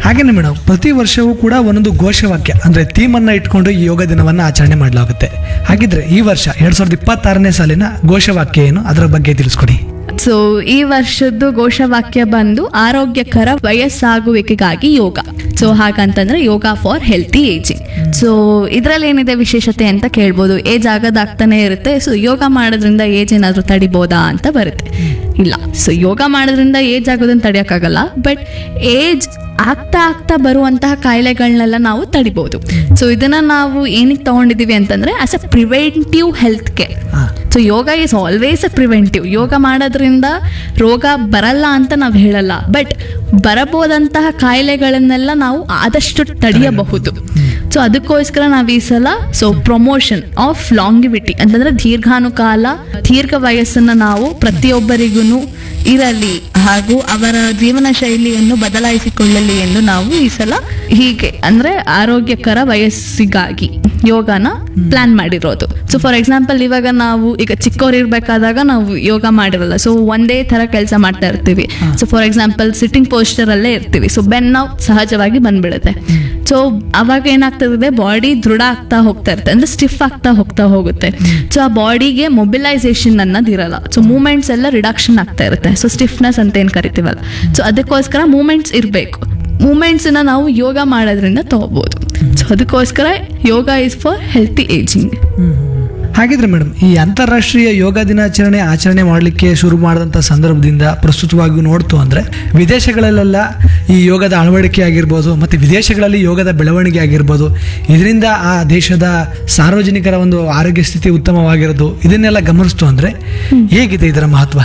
ಹಾಗೇನೆ ಮೇಡಮ್ ಪ್ರತಿ ವರ್ಷವೂ ಕೂಡ ಒಂದೊಂದು ಘೋಷವಾಕ್ಯ ಅಂದ್ರೆ ಥೀಮ್ ಅನ್ನ ಇಟ್ಕೊಂಡು ಈ ಯೋಗ ದಿನವನ್ನ ಆಚರಣೆ ಮಾಡಲಾಗುತ್ತೆ ಹಾಗಿದ್ರೆ ಈ ವರ್ಷ ಎರಡ್ ಸಾವಿರದ ಇಪ್ಪತ್ತಾರನೇ ಸಾಲಿನ ಘೋಷವಾಕ್ಯ ಏನು ಅದರ ಬಗ್ಗೆ ತಿಳಿಸ್ಕೊಡಿ ಸೊ ಈ ವರ್ಷದ್ದು ಘೋಷವಾಕ್ಯ ಬಂದು ಆರೋಗ್ಯಕರ ವಯಸ್ಸಾಗುವಿಕೆಗಾಗಿ ಯೋಗ ಸೊ ಹಾಗಂತಂದ್ರೆ yoga for healthy ageing so ಇದ್ರಲ್ಲಿ ಏನಿದೆ ವಿಶೇಷತೆ ಅಂತ ಕೇಳ್ಬೋದು ಏಜ್ ಆಗದಾಗ್ತಾನೆ ಇರುತ್ತೆ ಸೊ ಯೋಗ ಮಾಡೋದ್ರಿಂದ ಏಜ್ ಏನಾದರೂ ತಡಿಬೋದಾ ಅಂತ ಬರುತ್ತೆ ಇಲ್ಲ ಸೊ ಯೋಗ ಮಾಡೋದ್ರಿಂದ ಏಜ್ ಆಗೋದನ್ನ ತಡೆಯೋಕ್ಕಾಗಲ್ಲ ಬಟ್ ಏಜ್ ಆಗ್ತಾ ಆಗ್ತಾ ಬರುವಂತಹ ಕಾಯಿಲೆಗಳನ್ನೆಲ್ಲ ನಾವು ತಡಿಬೋದು ಸೊ ಇದನ್ನ ನಾವು ಏನಕ್ಕೆ ತಗೊಂಡಿದೀವಿ ಅಂತಂದ್ರೆ as uh preventive health care ಹಾ. So yoga is always uh preventive ಯೋಗ ಮಾಡೋದ್ರಿಂದ ರೋಗ ಬರಲ್ಲ ಅಂತ ನಾವು ಹೇಳಲ್ಲ ಬಟ್ ಬರಬಹುದಂತಹ ಕಾಯಿಲೆಗಳನ್ನೆಲ್ಲ ನಾವು ಆದಷ್ಟು ತಡೆಯಬಹುದು ಸೊ ಅದಕ್ಕೋಸ್ಕರ ನಾವು ಈ ಸಲ ಸೊ ಪ್ರಮೋಷನ್ ಆಫ್ ಲಾಂಗಿವಿಟಿ ಅಂತಂದ್ರೆ ದೀರ್ಘಾನುಕಾಲ ದೀರ್ಘ ವಯಸ್ಸನ್ನ ನಾವು ಪ್ರತಿಯೊಬ್ಬರಿಗೂ ಇರಲಿ ಹಾಗೂ ಅವರ ಜೀವನ ಶೈಲಿಯನ್ನು ಬದಲಾಯಿಸಿಕೊಳ್ಳಲಿ ಎಂದು ನಾವು ಈ ಸಲ ಹೀಗೆ ಅಂದ್ರೆ ಆರೋಗ್ಯಕರ ವಯಸ್ಸಿಗಾಗಿ ಯೋಗನ ಪ್ಲಾನ್ ಮಾಡಿರೋದು ಸೊ ಫಾರ್ ಎಕ್ಸಾಂಪಲ್ ಇವಾಗ ನಾವು ಈಗ ಚಿಕ್ಕವ್ರು ಇರ್ಬೇಕಾದಾಗ ನಾವು ಯೋಗ ಮಾಡಿರಲ್ಲ ಸೊ ಒಂದೇ ತರ ಕೆಲಸ ಮಾಡ್ತಾ ಇರ್ತೀವಿ so for example sitting posture ಅಲ್ಲೇ ಇರ್ತೀವಿ ಸೊ ಬೆನ್ ನಾವು ಸಹಜವಾಗಿ ಬಂದ್ಬಿಡುತ್ತೆ ಸೊ ಅವಾಗ ಏನಾಗ್ತದೆ ಬಾಡಿ ದೃಢ ಆಗ್ತಾ ಹೋಗ್ತಾ ಇರುತ್ತೆ ಅಂದ್ರೆ ಸ್ಟಿಫ್ ಆಗ್ತಾ ಹೋಗ್ತಾ ಹೋಗುತ್ತೆ ಸೊ ಆ ಬಾಡಿಗೆ ಮೊಬಿಲೈಸೇಷನ್ ಅನ್ನೋದಿರಲ್ಲ ಸೊ ಮೂಮೆಂಟ್ಸ್ ಎಲ್ಲ ರಿಡಕ್ಷನ್ ಆಗ್ತಾ ಇರುತ್ತೆ ಸೊ ಸ್ಟಿಫ್ನೆಸ್ ಅಂತ ಏನ್ ಕರಿತೀವಲ್ಲ ಸೊ ಅದಕ್ಕೋಸ್ಕರ ಮೂಮೆಂಟ್ಸ್ ಇರಬೇಕು ಮೂಮೆಂಟ್ಸನ್ನ ನಾವು ಯೋಗ ಮಾಡೋದ್ರಿಂದ ತಗೋಬಹುದು ಸೊ ಅದಕ್ಕೋಸ್ಕರ yoga is for healthy ageing ಹಾಗಿದ್ರೆ ಮೇಡಮ್ ಈ ಅಂತಾರಾಷ್ಟ್ರೀಯ ಯೋಗ ದಿನಾಚರಣೆ ಆಚರಣೆ ಮಾಡಲಿಕ್ಕೆ ಶುರು ಮಾಡಿದಂಥ ಸಂದರ್ಭದಿಂದ ಪ್ರಸ್ತುತವಾಗಿ ನೋಡ್ತು ಅಂದರೆ ವಿದೇಶಗಳಲ್ಲೆಲ್ಲ ಈ ಯೋಗದ ಅಳವಡಿಕೆ ಆಗಿರ್ಬೋದು ಮತ್ತು ವಿದೇಶಗಳಲ್ಲಿ ಯೋಗದ ಬೆಳವಣಿಗೆ ಆಗಿರ್ಬೋದು ಇದರಿಂದ ಆ ದೇಶದ ಸಾರ್ವಜನಿಕರ ಒಂದು ಆರೋಗ್ಯ ಸ್ಥಿತಿ ಉತ್ತಮವಾಗಿರೋದು ಇದನ್ನೆಲ್ಲ ಗಮನಿಸ್ತು ಅಂದರೆ ಹೇಗಿದೆ ಇದರ ಮಹತ್ವ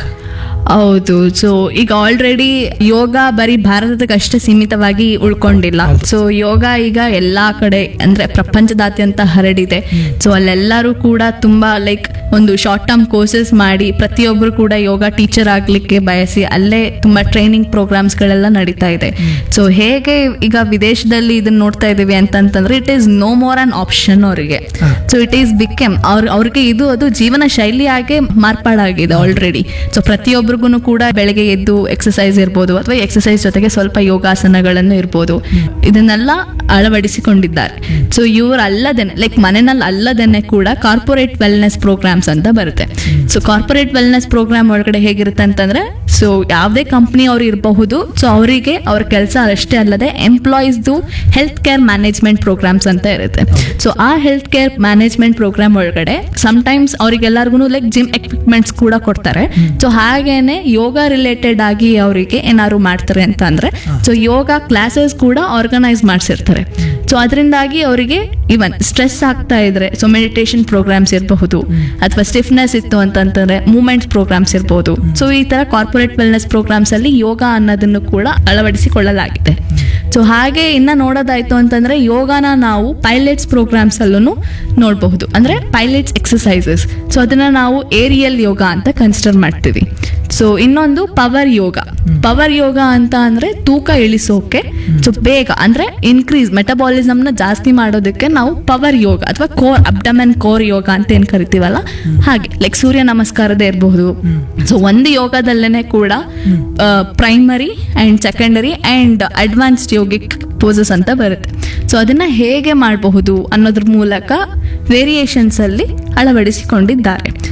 ಹೌದು ಸೊ ಈಗ ಆಲ್ರೆಡಿ ಯೋಗ ಬರೀ ಭಾರತಕ್ಕಷ್ಟೇ ಸೀಮಿತವಾಗಿ ಉಳ್ಕೊಂಡಿಲ್ಲ ಸೊ ಯೋಗ ಈಗ ಎಲ್ಲಾ ಕಡೆ ಅಂದ್ರೆ ಪ್ರಪಂಚದಾದ್ಯಂತ ಹರಡಿದೆ ಸೊ ಅಲ್ಲೆಲ್ಲರೂ ಕೂಡ ತುಂಬಾ ಲೈಕ್ ಒಂದು ಶಾರ್ಟ್ ಟರ್ಮ್ ಕೋರ್ಸಸ್ ಮಾಡಿ ಪ್ರತಿಯೊಬ್ಬರು ಕೂಡ ಯೋಗ ಟೀಚರ್ ಆಗ್ಲಿಕ್ಕೆ ಬಯಸಿ ಅಲ್ಲೇ ತುಂಬಾ ಟ್ರೈನಿಂಗ್ ಪ್ರೋಗ್ರಾಮ್ಸ್ಗಳೆಲ್ಲ ನಡೀತಾ ಇದೆ ಸೊ ಹೇಗೆ ಈಗ ವಿದೇಶದಲ್ಲಿ ಇದನ್ನ ನೋಡ್ತಾ ಇದೀವಿ ಅಂತಂತಂದ್ರೆ it is no more an option ಅವರಿಗೆ ಹಾ. ಸೊ ಇಟ್ ಈಸ್ ಬಿಕೆಮ್ ಅವ್ರ ಅವ್ರಿಗೆ ಇದು ಅದು ಜೀವನ ಶೈಲಿಯಾಗೆ ಮಾರ್ಪಾಡಾಗಿದೆ ಆಲ್ರೆಡಿ ಸೊ ಪ್ರತಿಯೊಬ್ಬರಿಗೂ ಕೂಡ ಬೆಳಗ್ಗೆ ಎದ್ದು ಎಕ್ಸಸೈಸ್ ಇರ್ಬೋದು ಅಥವಾ ಎಕ್ಸಸೈಸ್ ಜೊತೆಗೆ ಸ್ವಲ್ಪ ಯೋಗಾಸನಗಳನ್ನು ಇರ್ಬೋದು ಇದನ್ನೆಲ್ಲ ಅಳವಡಿಸಿಕೊಂಡಿದ್ದಾರೆ ಸೊ ಇವ್ರು ಅಲ್ಲದೇನೆ ಲೈಕ್ ಮನೆಯಲ್ಲಿ ಅಲ್ಲದೇನೆ ಕೂಡ ಕಾರ್ಪೊರೇಟ್ ವೆಲ್ನೆಸ್ ಪ್ರೋಗ್ರಾಮ್ಸ್ ಅಂತ ಬರುತ್ತೆ ಸೊ ಕಾರ್ಪೊರೇಟ್ ವೆಲ್ನೆಸ್ ಪ್ರೋಗ್ರಾಮ್ ಒಳಗಡೆ ಹೇಗಿರುತ್ತೆ ಅಂತಂದ್ರೆ ಸೊ ಯಾವುದೇ ಕಂಪ್ನಿ ಅವ್ರು ಇರಬಹುದು ಸೊ ಅವರಿಗೆ ಅವ್ರ ಕೆಲಸ ಅಷ್ಟೇ ಅಲ್ಲದೆ ಎಂಪ್ಲಾಯೀಸ್ದು ಹೆಲ್ತ್ ಕೇರ್ ಮ್ಯಾನೇಜ್ಮೆಂಟ್ ಪ್ರೋಗ್ರಾಮ್ಸ್ ಅಂತ ಇರುತ್ತೆ so uh health care management program ಒಳಗಡೆ ಟೈಮ್ಸ್ ಅವರಿಗೆಲ್ಲರಿಗೂ ಲೈಕ್ ಜಿಮ್ ಎಕ್ವಿಪ್ಮೆಂಟ್ಸ್ ಕೂಡ ಕೊಡ್ತಾರೆ ಸೊ ಹಾಗೇನೆ ಯೋಗ ರಿಲೇಟೆಡ್ ಆಗಿ ಅವರಿಗೆ ಏನಾದ್ರು ಮಾಡ್ತಾರೆ ಅಂತ ಅಂದ್ರೆ ಸೊ ಯೋಗ ಕ್ಲಾಸಸ್ ಕೂಡ ಆರ್ಗನೈಸ್ ಮಾಡಿಸಿರ್ತಾರೆ ಸೊ ಅದರಿಂದಾಗಿ ಅವರಿಗೆ ಇವನ್ ಸ್ಟ್ರೆಸ್ ಆಗ್ತಾ ಇದ್ರೆ ಸೊ ಮೆಡಿಟೇಷನ್ ಪ್ರೋಗ್ರಾಮ್ಸ್ ಇರಬಹುದು ಅಥವಾ ಸ್ಟಿಫ್ನೆಸ್ ಇತ್ತು ಅಂತಂತಂದ್ರೆ ಮೂಮೆಂಟ್ಸ್ ಪ್ರೋಗ್ರಾಮ್ಸ್ ಇರ್ಬೋದು ಸೊ ಈ ತರ ಕಾರ್ಪೊರೇಟ್ ವೆಲ್ನೆಸ್ ಪ್ರೋಗ್ರಾಮ್ಸ್ ಅಲ್ಲಿ ಯೋಗ ಅನ್ನೋದನ್ನು ಕೂಡ ಅಳವಡಿಸಿಕೊಳ್ಳಲಾಗಿದೆ ಸೊ ಹಾಗೆ ಇನ್ನ ನೋಡೋದಾಯ್ತು ಅಂತಂದ್ರೆ ಯೋಗನ ನಾವು ಪೈಲಟ್ಸ್ ಪ್ರೋಗ್ರಾಮ್ಸ್ ಅಲ್ಲೂ ನೋಡಬಹುದು ಅಂದ್ರೆ ಪೈಲಟ್ಸ್ ಎಕ್ಸಸೈಸಸ್ ಸೊ ಅದನ್ನ ನಾವು ಏರಿಯಲ್ ಯೋಗ ಅಂತ ಕನ್ಸಿಡರ್ ಮಾಡ್ತೀವಿ ಸೊ ಇನ್ನೊಂದು ಪವರ್ ಯೋಗ ಪವರ್ ಯೋಗ ಅಂತ ಅಂದ್ರೆ ತೂಕ ಇಳಿಸೋಕೆ ಸೊ ಬೇಗ ಅಂದ್ರೆ ಇನ್ಕ್ರೀಸ್ ಮೆಟಬಾಲಿಸಮ್ನ ಜಾಸ್ತಿ ಮಾಡೋದಕ್ಕೆ ನಾವು ಪವರ್ ಯೋಗ ಅಥವಾ ಕೋರ್ ಅಬ್ಡಮೆನ್ ಕೋರ್ ಯೋಗ ಅಂತ ಏನ್ ಕರಿತೀವಲ್ಲ ಹಾಗೆ ಲೈಕ್ ಸೂರ್ಯ ನಮಸ್ಕಾರದೇ ಇರಬಹುದು ಸೊ ಒಂದು ಯೋಗದಲ್ಲೇನೆ ಕೂಡ primary and secondary and advanced yogic poses ಅಂತ ಬರುತ್ತೆ ಸೊ ಅದನ್ನ ಹೇಗೆ ಮಾಡಬಹುದು ಅನ್ನೋದ್ರ ಮೂಲಕ ವೇರಿಯೇಷನ್ಸ್ ಅಲ್ಲಿ ಅಳವಡಿಸಿಕೊಂಡಿದ್ದಾರೆ